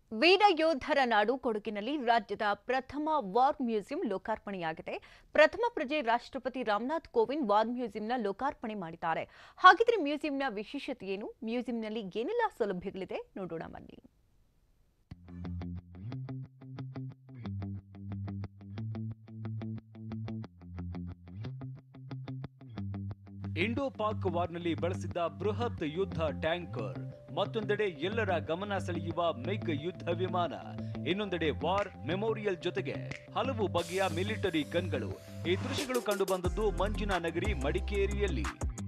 ವೀರ ಯೋಧರ ನಾಡು ಕೊಡಗಿನಲ್ಲಿ ರಾಜ್ಯದ ಪ್ರಥಮ ವಾರ್ ಮ್ಯೂಸಿಯಂ ಲೋಕಾರ್ಪಣೆಯಾಗಿದೆ ಪ್ರಥಮ ಪ್ರಜೆ ರಾಷ್ಟ್ರಪತಿ ರಾಮನಾಥ್ ಕೋವಿಂದ್ ವಾರ್ ಮ್ಯೂಸಿಯಂನ ಲೋಕಾರ್ಪಣೆ ಮಾಡಿದ್ದಾರೆ ಹಾಗಿದ್ರೆ ಮ್ಯೂಸಿಯಂನ ವಿಶೇಷತೆ ಏನು ಮ್ಯೂಸಿಯಂನಲ್ಲಿ ಏನೆಲ್ಲ ಸೌಲಭ್ಯಗಳಿದೆ ನೋಡೋಣ ಬನ್ನಿ ಇಂಡೋ ಪಾಕ್ ವಾರ್ನಲ್ಲಿ ಬಳಸಿದ್ದ ಬೃಹತ್ ಯುದ್ಧ ಟ್ಯಾಂಕರ್ ಮತ್ತೊಂದೆಡೆ ಎಲ್ಲರ ಗಮನ ಸೆಳೆಯುವ ಮಿಗ್ ಯುದ್ಧ ವಿಮಾನ ಇನ್ನೊಂದೆಡೆ ವಾರ್ ಮೆಮೋರಿಯಲ್ ಜೊತೆಗೆ ಹಲವು ಬಗೆಯ ಮಿಲಿಟರಿ ಗನ್ಗಳು ಈ ದೃಶ್ಯಗಳು ಕಂಡುಬಂದದ್ದು ಮಂಜಿನ ನಗರಿ ಮಡಿಕೇರಿಯಲ್ಲಿ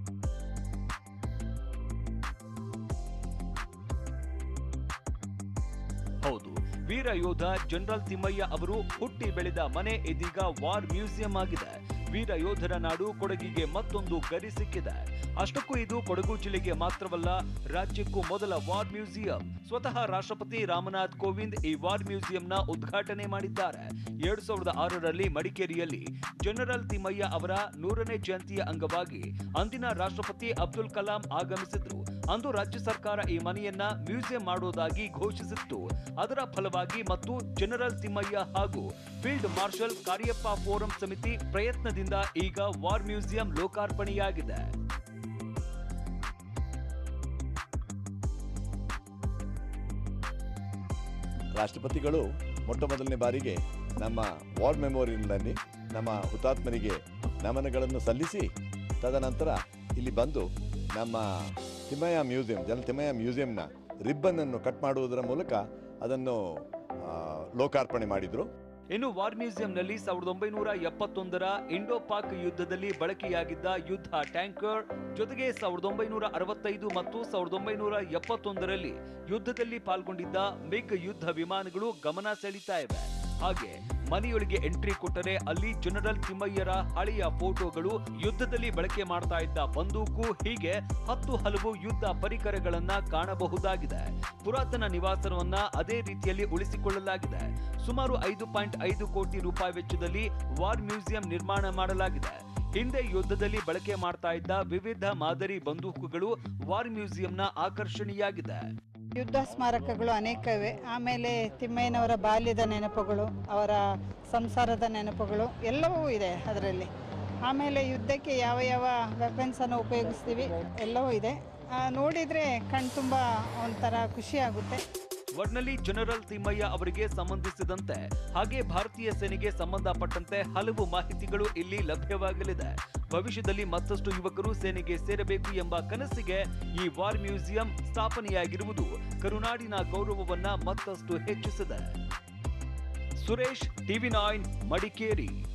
ಹೌದು ವೀರ ಯೋಧ ಜನರಲ್ ತಿಮ್ಮಯ್ಯ ಅವರು ಹುಟ್ಟಿ ಬೆಳೆದ ಮನೆ ಇದೀಗ ವಾರ್ ಮ್ಯೂಸಿಯಂ ಆಗಿದೆ ವೀರ ಯೋಧರ ನಾಡು ಕೊಡಗಿಗೆ ಮತ್ತೊಂದು ಗರಿ ಸಿಕ್ಕಿದೆ ಅಷ್ಟಕ್ಕೂ ಇದು ಕೊಡಗು ಜಿಲ್ಲೆಗೆ ಮಾತ್ರವಲ್ಲ ರಾಜ್ಯಕ್ಕೂ ಮೊದಲ ವಾರ್ ಮ್ಯೂಸಿಯಂ ಸ್ವತಃ ರಾಷ್ಟ್ರಪತಿ ರಾಮನಾಥ್ ಕೋವಿಂದ್ ಈ ವಾರ್ ಮ್ಯೂಸಿಯಂನ ಉದ್ಘಾಟನೆ ಮಾಡಿದ್ದಾರೆ ಎರಡ್ ಸಾವಿರದ ಆರರಲ್ಲಿ ಮಡಿಕೇರಿಯಲ್ಲಿ ಜನರಲ್ ತಿಮ್ಮಯ್ಯ ಅವರ ನೂರನೇ ಜಯಂತಿಯ ಅಂಗವಾಗಿ ಅಂದಿನ ರಾಷ್ಟ್ರಪತಿ ಅಬ್ದುಲ್ ಕಲಾಂ ಆಗಮಿಸಿದ್ರು ಅಂದು ರಾಜ್ಯ ಸರ್ಕಾರ ಈ ಮನೆಯನ್ನ ಮ್ಯೂಸಿಯಂ ಮಾಡುವುದಾಗಿ ಘೋಷಿಸಿತ್ತು ಅದರ ಫಲವಾಗಿ ಮತ್ತು ಜನರಲ್ ತಿಮ್ಮಯ್ಯ ಹಾಗೂ ಫೀಲ್ಡ್ ಮಾರ್ಷಲ್ ಕಾರ್ಯಪ್ಪ ಫೋರಂ ಸಮಿತಿ ಪ್ರಯತ್ನದಿಂದ ಈಗ ವಾರ್ ಮ್ಯೂಸಿಯಂ ಲೋಕಾರ್ಪಣೆಯಾಗಿದೆ ರಾಷ್ಟ್ರಪತಿಗಳು ಮೊಟ್ಟ ಮೊದಲನೇ ಬಾರಿಗೆ ನಮ್ಮ ವಾರ್ ಮೆಮೋರಿಯಲ್ನಲ್ಲಿ ನಮ್ಮ ಹುತಾತ್ಮರಿಗೆ ನಮನಗಳನ್ನು ಸಲ್ಲಿಸಿ ತದನಂತರ ಇಲ್ಲಿ ಬಂದು ನಮ್ಮ ತಿಮ್ಮಯ್ಯ ಮ್ಯೂಸಿಯಂ ಜನ ತಿಮ್ಮಯ್ಯ ಮ್ಯೂಸಿಯಂನ ರಿಬ್ಬನನ್ನು ಕಟ್ ಮಾಡುವುದರ ಮೂಲಕ ಅದನ್ನು ಆ, ಲೋಕಾರ್ಪಣೆ ಮಾಡಿದರು ಇನ್ನು ವಾರ್ ಮ್ಯೂಸಿಯಂನಲ್ಲಿ ಸಾವಿರದ ಒಂಬೈನೂರ ಎಪ್ಪತ್ತೊಂದರ ಇಂಡೋ ಪಾಕ್ ಯುದ್ಧದಲ್ಲಿ ಬಳಕೆಯಾಗಿದ್ದ ಯುದ್ಧ ಟ್ಯಾಂಕರ್ ಜೊತೆಗೆ ಸಾವಿರದ ಒಂಬೈನೂರ ಅರವತ್ತೈದು ಮತ್ತು ಸಾವಿರದ ಒಂಬೈನೂರ ಎಪ್ಪತ್ತೊಂದರಲ್ಲಿ ಯುದ್ಧದಲ್ಲಿ ಪಾಲ್ಗೊಂಡಿದ್ದ ಮಿಗ್ ಯುದ್ಧ ವಿಮಾನಗಳು ಗಮನ ಸೆಳೀತಾ ಇವೆ ಹಾಗೆ ಮನೆಯೊಳಗೆ ಎಂಟ್ರಿ ಕೊಟ್ಟರೆ ಅಲ್ಲಿ ಜನರಲ್ ತಿಮ್ಮಯ್ಯರ ಹಳೆಯ ಫೋಟೋಗಳು ಯುದ್ಧದಲ್ಲಿ ಬಳಕೆ ಮಾಡ್ತಾ ಇದ್ದ ಬಂದೂಕು ಹೀಗೆ ಹತ್ತು ಹಲವು ಯುದ್ಧ ಪರಿಕರಗಳನ್ನ ಕಾಣಬಹುದಾಗಿದೆ ಪುರಾತನ ನಿವಾಸವನ್ನ ಅದೇ ರೀತಿಯಲ್ಲಿ ಉಳಿಸಿಕೊಳ್ಳಲಾಗಿದೆ ಸುಮಾರು ಐದು ಪಾಯಿಂಟ್ ಐದು ಕೋಟಿ ರೂಪಾಯಿ ವೆಚ್ಚದಲ್ಲಿ ವಾರ್ ಮ್ಯೂಸಿಯಂ ನಿರ್ಮಾಣ ಮಾಡಲಾಗಿದೆ ಹಿಂದೆ ಯುದ್ಧದಲ್ಲಿ ಬಳಕೆ ಮಾಡ್ತಾ ಇದ್ದ ವಿವಿಧ ಮಾದರಿ ಬಂದೂಕುಗಳು ವಾರ್ ಮ್ಯೂಸಿಯಂನ ಆಕರ್ಷಣೆಯಾಗಿದೆ ಯುದ್ಧ ಸ್ಮಾರಕಗಳು ಅನೇಕ ಇವೆ ಆಮೇಲೆ ತಿಮ್ಮಯ್ಯನವರ ಬಾಲ್ಯದ ನೆನಪುಗಳು ಅವರ ಸಂಸಾರದ ನೆನಪುಗಳು ಎಲ್ಲವೂ ಇದೆ ಅದರಲ್ಲಿ ಆಮೇಲೆ ಯುದ್ಧಕ್ಕೆ ಯಾವ ಯಾವ ವೆಪನ್ಸನ್ನು ಉಪಯೋಗಿಸ್ತೀವಿ ಎಲ್ಲವೂ ಇದೆ ಆ, ನೋಡಿದರೆ ಕಣ್ತುಂಬ ಒಂಥರ ಖುಷಿ ಆಗುತ್ತೆ ಒಟ್ನಲ್ಲಿ ಜನರಲ್ ತಿಮ್ಮಯ್ಯ ಅವರಿಗೆ ಸಂಬಂಧಿಸಿದಂತೆ ಹಾಗೆ ಭಾರತೀಯ ಸೇನೆಗೆ ಸಂಬಂಧಪಟ್ಟಂತೆ ಹಲವು ಮಾಹಿತಿಗಳು ಇಲ್ಲಿ ಲಭ್ಯವಾಗಲಿದೆ ಭವಿಷ್ಯದಲ್ಲಿ ಮತ್ತಷ್ಟು ಯುವಕರು ಸೇನೆಗೆ ಸೇರಬೇಕು ಎಂಬ ಕನಸಿಗೆ ಈ ವಾರ್ ಮ್ಯೂಸಿಯಂ ಸ್ಥಾಪನೆಯಾಗಿರುವುದು ಕರುನಾಡಿನ ಗೌರವವನ್ನ ಮತ್ತಷ್ಟು ಹೆಚ್ಚಿಸಿದೆ ಸುರೇಶ್ ಟಿವಿ ನೈನ್ ಮಡಿಕೇರಿ